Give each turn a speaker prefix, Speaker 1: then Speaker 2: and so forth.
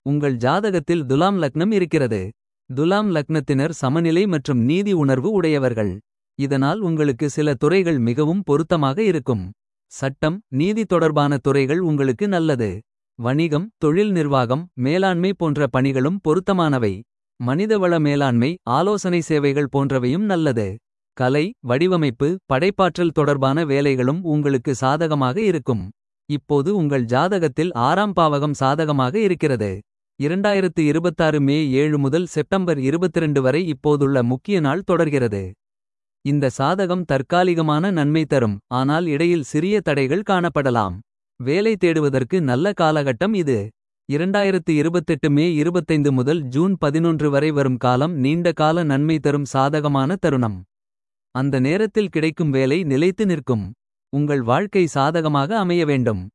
Speaker 1: உங்கள் ஜாதகத்தில் துலாம் லக்னம் இருக்கிறது. துலாம் லக்னத்தினர் சமநிலை மற்றும் நீதி உணர்வு உடையவர்கள். இதனால் உங்களுக்கு சில துறைகள் மிகவும் பொருத்தமாக இருக்கும். சட்டம் நீதி தொடர்பான துறைகள் உங்களுக்கு நல்லது. வணிகம் தொழில் நிர்வாகம் மேலாண்மை போன்ற பணிகளும் பொருத்தமானவை. மனிதவள மேலாண்மை ஆலோசனை சேவைகள் போன்றவையும் நல்லது. கலை வடிவமைப்பு படைப்பாற்றல் தொடர்பான வேலைகளும் உங்களுக்கு சாதகமாக இருக்கும். இப்போது உங்கள் ஜாதகத்தில் ஆறாம் பாவகம் சாதகமாக இருக்கிறது. 2026 மே 7 முதல் செப்டம்பர் 22 வரை இப்போதுள்ள முக்கிய நாள் தொடர்கிறது. இந்த சாதகம் தற்காலிகமான நன்மை தரும் ஆனால் இடையில் சிறிய தடைகள் காணப்படலாம். வேலை தேடுவதற்கு நல்ல காலகட்டம் இது. 2028 மே 25 முதல் ஜூன் 11 வரை வரும் காலம் நீண்ட கால நன்மை தரும் சாதகமான தருணம். அந்த நேரத்தில் கிடைக்கும் வேலை நிலைத்து நிற்கும். உங்கள் வாழ்க்கை சாதகமாக அமைய வேண்டும்.